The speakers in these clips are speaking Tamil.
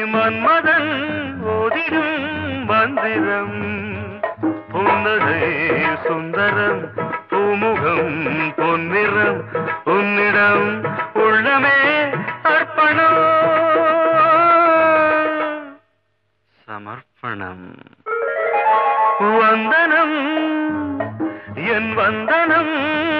மன்மதன் ஓதிடும் மந்திரம் புன்னகை சுந்தரம் பூமுகம் பொன்னிறம் உன்னிடம் உள்ளமே அர்ப்பணம் சமர்ப்பணம் வந்தனம் என் வந்தனம்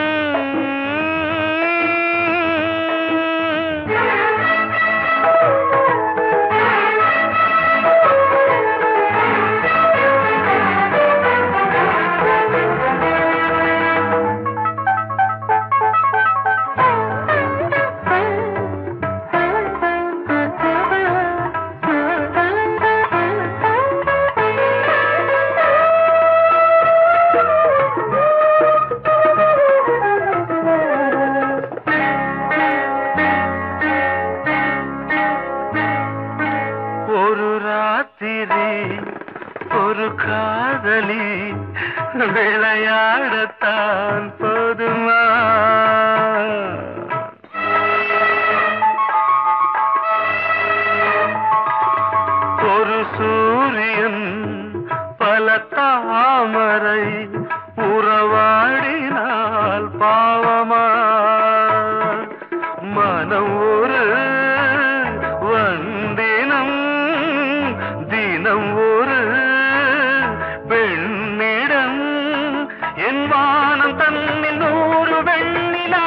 ஒரு ராத்திரி ஒரு காதலி விளையாடத்தான் போதுமா ஒரு சூரியன் பல தாமரை உறவாடினால் பாவமா மனம் ஒரு வந்தினம் தினம் ஒரு பெண்ணிடம் என் வானம் தன்னில் நூறு வெண்ணிலா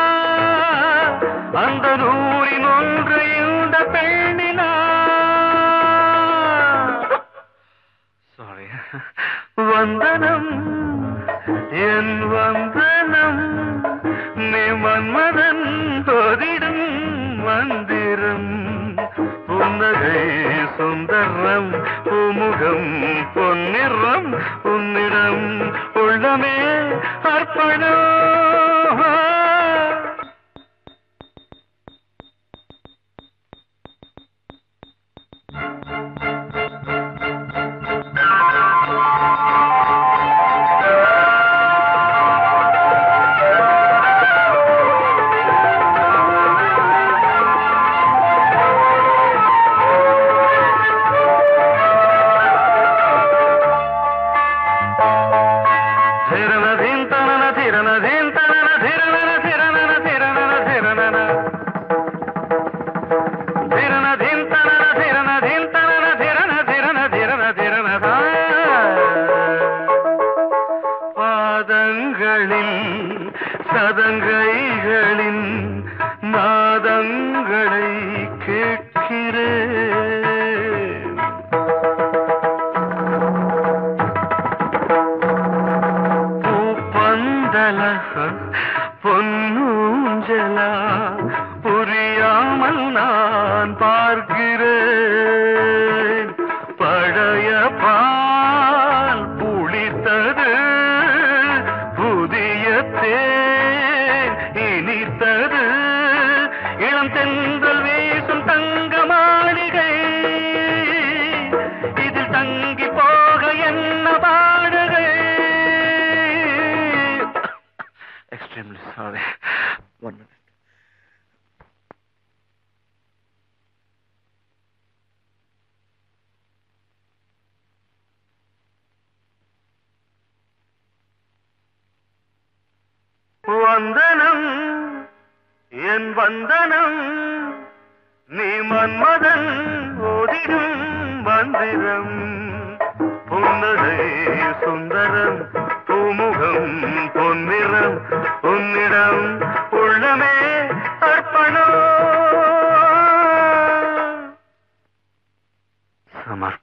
அந்த நூறின் ஒன்று இந்த பெண்ணிலா சாரி வந்தனம் என் வந்தனம் நீ மன்மதன் தொதிடும் மந்திரம் புன்னகை சுந்தரம் பூமுகம் பொன்னிறம் உன்னிடம் உள்ளமே அர்ப்பணம் ధిరనధిన్ తనన ధిరనధిన్ తనన ధిరనన ధిరనన ధిరనన ధిరనన ధిరనధిన్ తనన ధిరనధిన్ తనన ధిరన ధిరన ధిరన ధిరనధ பாதங்களில் சதங்கைகளின் நாதங்களை கேட்கிறேன் பூப்பந்தல பொன்னூஞ்சல புரியாமல் நான் பார்க்கிறேன் பழைய பால் புளித்தது புதிய தேன் இனித்தது இளம் தென்றல் வீசும் தங்க மாளிகை இதில் தங்கி போக என்ன பாடுகை எக்ஸ்ட்ரீம்லி சாரி ஒன் மினிட் வந்தனம் என் வந்தனம் நீ மன்மதன் ஓதிடும் மந்திரம் புன்னகை சுந்தரம் பூமுகம் பொன்னிறம் உன்னிடம் உள்ளமே அர்ப்பணம் சமர்ப்பணம்